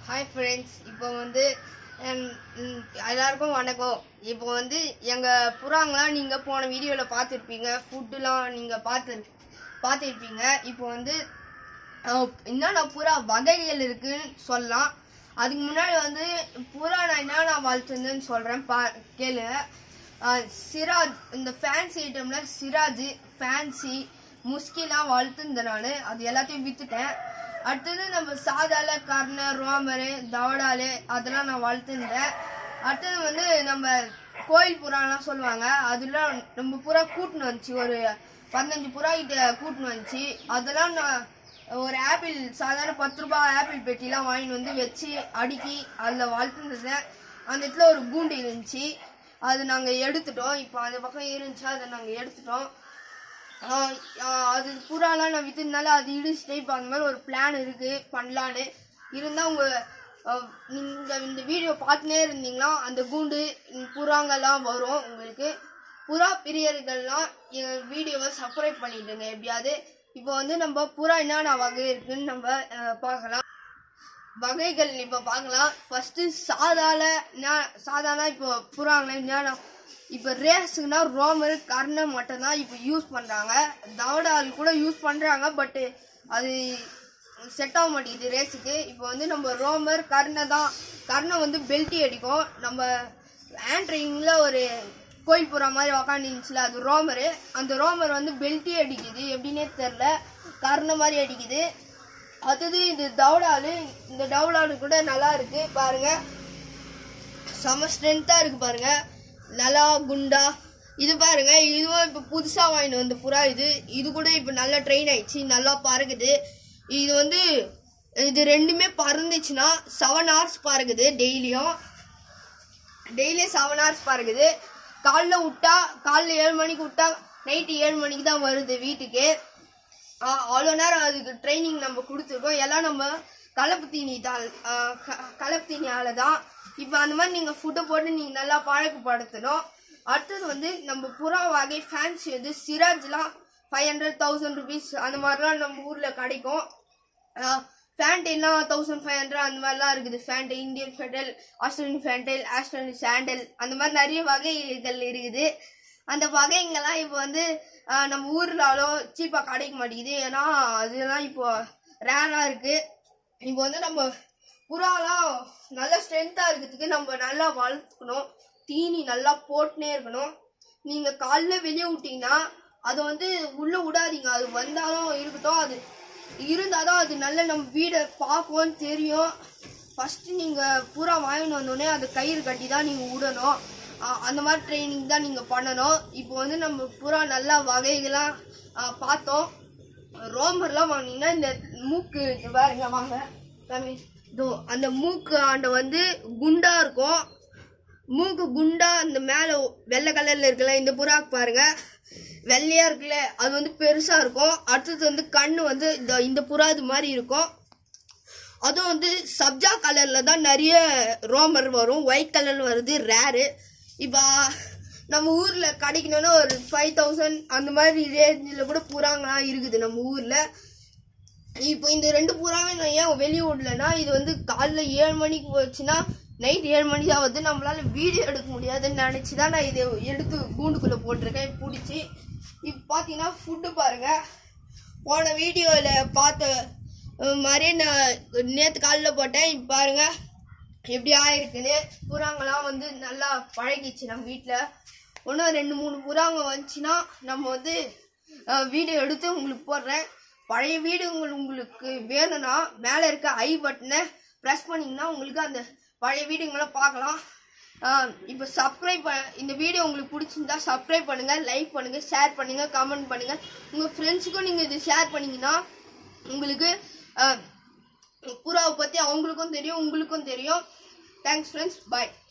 hi friends இப்போ வந்து என்- ம், எல்லாருக்கும் வணக்கம் இப்போ வந்து எங்கள் புறாங்களாம் நீங்கள் போன வீடியோவில் பார்த்துருப்பீங்க ஃபுட்டுலாம் நீங்கள் பார்த்து பார்த்துருப்பீங்க இப்போ வந்து அஹ், என்னென்ன புறா வகைகள் இருக்குன்னு சொல்லலாம் அதுக்கு முன்னாடி வந்து புறா நான் என்னென்ன வளர்த்துருந்தேன்னு சொல்கிறேன் பா கேளுங்க அஹ், சிராஜ் இந்த ஃபேன்சி ஐட்டமில் சிராஜ் ஃபேன்சி முஸ்கிலாம் வளர்த்துருந்தேன் நான் அது எல்லாத்தையும் விற்றுட்டேன் அடுத்தது நம்ம சாதால கர்ணர் ரோமரு தவடாலு அதெல்லாம் நான் வளர்த்துருந்தேன் அடுத்தது வந்து நம்ம கோயில் புறாலாம் சொல்லுவாங்க அதெல்லாம் நம்ம புறா கூட்டின்னு வந்துச்சு ஒரு பதினஞ்சு புறா கிட்ட கூட்டின்னு வந்துச்சு அதெல்லாம் நான் ஒரு ஆப்பிள் சாதாரண பத்து ரூபாய் ஆப்பிள் பெட்டிலாம் வாங்கிட்டு வந்து வச்சு அடுக்கி அதில் வளர்த்துருந்தேன் அந்த இடத்துல ஒரு கூண்டு இருந்துச்சு அது நாங்கள் எடுத்துட்டோம் இப்போ அந்த பக்கம் இருந்துச்சு அதை நாங்கள் எடுத்துட்டோம் ஆஹ் ஆஹ் அது புறாலாம் நான் விற்றுனால அது இடிச்சுட்டு இப்போ அந்த மாதிரி ஒரு பிளான் இருக்குது பண்ணலான்னு இருந்தால் உங்கள் நீங்கள் இந்த வீடியோ பார்த்துனே இருந்தீங்கன்னா அந்த கூண்டு இந்த புறாங்கெல்லாம் வரும் உங்களுக்கு புறா பிரியர்கள்லாம் என் வீடியோவை சப்ஸ்கிரைப் பண்ணிடுங்க எப்படியாவது இப்போ வந்து நம்ம புறா என்னென்ன வகை இருக்குன்னு நம்ம ஆஹ் பார்க்கலாம் வகைகள் இப்போ பார்க்கலாம் ஃபர்ஸ்ட் சாதால என்ன- சாதாரண இப்போ புறாங்கள என்னன்னா இப்போ ரேஸுக்குனா ரோமர் கர்ணை மட்டும் தான் இப்போ யூஸ் பண்ணுறாங்க தவடால் கூட யூஸ் பண்ணுறாங்க பட்டு அது செட் ஆக மாட்டேங்குது ரேஸுக்கு இப்போ வந்து நம்ம ரோமர் கர்ணை தான் கர்ணை வந்து பெல்ட்டி அடிக்கும் நம்ம ஆண்ட்ரிங்கில் ஒரு கோயில் புறா மாதிரி உக்காந்துச்சுல அது ரோமரு அந்த ரோமர் வந்து பெல்ட்டி அடிக்குது எப்படின்னே தெரில கர்ணை மாதிரி அடிக்குது அடுத்தது இது தவடாலு இந்த தவடாலு கூட நல்லா இருக்கு பாருங்க செம ஸ்ட்ரென்த்தா இருக்கு பாருங்க நல்லா குண்டா இது பாருங்க இதுவும் இப்போ புதுசா வாங்கிட்டு வந்த புறா இது இது கூட இப்போ நல்லா ட்ரெயின் ஆயிடுச்சு நல்லா பறக்குது இது வந்து இது ரெண்டுமே பறந்துச்சுன்னா செவன் ஹவர்ஸ் பறக்குது டெய்லியும் டெய்லியும் செவன் ஹவர்ஸ் பறக்குது காலைல விட்டா காலைல ஏழு மணிக்கு விட்டா நைட்டு ஏழு மணிக்கு தான் வருது வீட்டுக்கு ஆஹ் அவ்வளோ நேரம் அதுக்கு ட்ரைனிங் நம்ம கொடுத்துருக்கோம் எல்லாம் நம்ம கலப்பு தீனி தான் ஆஹ் க- கலப்பு தீனியால தான் இப்போ அந்த மாதிரி நீங்கள் ஃபுட்டை போட்டு நீங்கள் நல்லா பழக்கப்படுத்தணும் அடுத்தது வந்து நம்ம புறா வகை ஃபேன்சி வந்து சிராஜ்லாம் ஃபைவ் ஹண்ட்ரட் தௌசண்ட் ருபீஸ் அந்த மாதிரிலாம் நம்ம ஊரில் கிடைக்கும் ஃபேண்டைலாம் தௌசண்ட் ஃபைவ் ஹண்ட்ரட் அந்த மாதிரிலாம் இருக்குது ஃபேண்டை இந்தியன் ஃபெடல் ஆஸ்திரேலியன் ஃபேண்டல் ஆஸ்திரேலியன் சாண்டல் அந்த மாதிரி நிறைய வகைகள் இருக்குது அந்த வகைங்கெல்லாம் இப்போ வந்து ஆஹ், நம்ம ஊர்லாலும் சீப்பாக கிடைக்க மாட்டேங்குது ஏன்னா அதெல்லாம் இப்போ ரேராக இருக்குது இப்போ வந்து நம்ம புறாலாம் நல்ல ஸ்ட்ரென்த்தாக இருக்கிறதுக்கு நம்ம நல்லா வளர்த்துக்கணும் தீனி நல்லா போட்டுனே இருக்கணும் நீங்கள் காலைல வெளியே விட்டீங்கன்னா அதை வந்து உள்ளே விடாதீங்க அது வந்தாலும் இருக்கட்டும் அது இருந்தால் தான் அது நல்ல நம்ம வீடை பார்க்கும்னு தெரியும் ஃபஸ்ட்டு நீங்கள் பூரா வாங்கிட்டு வந்தோடனே அதை கயிறு கட்டி தான் நீங்கள் விடணும் அ- அந்த மாதிரி ட்ரைனிங் தான் நீங்கள் பண்ணணும் இப்போ வந்து நம்ம புறா நல்லா வகைகளாம் அ, பார்த்தோம் ரோமர்லாம் வாங்கினீங்கன்னா இந்த மூக்கு இது பாருங்க வாங்க சாமி இதோ அந்த மூக்கு ஆண்டை வந்து குண்டா இருக்கும் மூக்கு குண்டா அந்த மேலே வெள்ளை கலர்ல இருக்குல்ல இந்த புறாக்கு பாருங்க வெள்ளையா இருக்குல்ல அது வந்து பெருசா இருக்கும் அடுத்தது வந்து கண்ணு வந்து இந்த இந்த புறா இது மாதிரி இருக்கும் அதுவும் வந்து சப்ஜா கலர்ல தான் நிறைய ரோமர் வரும் ஒயிட் கலர் வருது ரேரு இப்போ நம்ம ஊர்ல கிடைக்கணும்னா ஒரு ஃபைவ் தௌசண்ட் அந்த மாதிரி ரேஞ்சில் கூட புறாங்கலாம் இருக்குது நம்ம ஊர்ல இப்போ இந்த ரெண்டு புறாவே நான் ஏன் வெளியே விடலன்னா இது வந்து காலைல ஏழு மணிக்கு போச்சுன்னா நைட் ஏழு மணி தான் வந்து நம்மளால வீடியோ எடுக்க முடியாதுன்னு நினச்சி தான் நான் இதை எடுத்து கூண்டுக்குள்ளே போட்டிருக்கேன் பிடிச்சி இப்போ பார்த்தீங்கன்னா ஃபுட்டு பாருங்க போன வீடியோவில் பார்த்த அஹ், மாதிரியே நான் நேற்று காலைல போட்டேன் இப்போ பாருங்க எப்படி ஆயிருக்குன்னு புறாங்கலாம் வந்து நல்லா பழகிச்சு நம்ம வீட்டில் இன்னும் ரெண்டு மூணு புறாங்க வந்துச்சுன்னா நம்ம வந்து வீடியோ எடுத்து உங்களுக்கு போடுறேன் பழைய வீடியோ உங்களுக்கு உங்களுக்கு வேணும்னா மேலே இருக்க ஐ பட்டனை ப்ரெஸ் பண்ணிங்கன்னா உங்களுக்கு அந்த பழைய வீடியோங்களை பார்க்கலாம் ஆஹ் இப்போ சப்ஸ்கிரைப் இந்த வீடியோ உங்களுக்கு பிடிச்சிருந்தா சப்ஸ்கிரைப் பண்ணுங்க லைக் பண்ணுங்க ஷேர் பண்ணுங்க கமெண்ட் பண்ணுங்க உங்க ஃப்ரெண்ட்ஸுக்கும் நீங்க இது ஷேர் பண்ணீங்கன்னா உங்களுக்கு ஆஹ் புறாவை பத்தி அவங்களுக்கும் தெரியும் உங்களுக்கும் தெரியும் தேங்க்ஸ் ஃப்ரெண்ட்ஸ் பாய்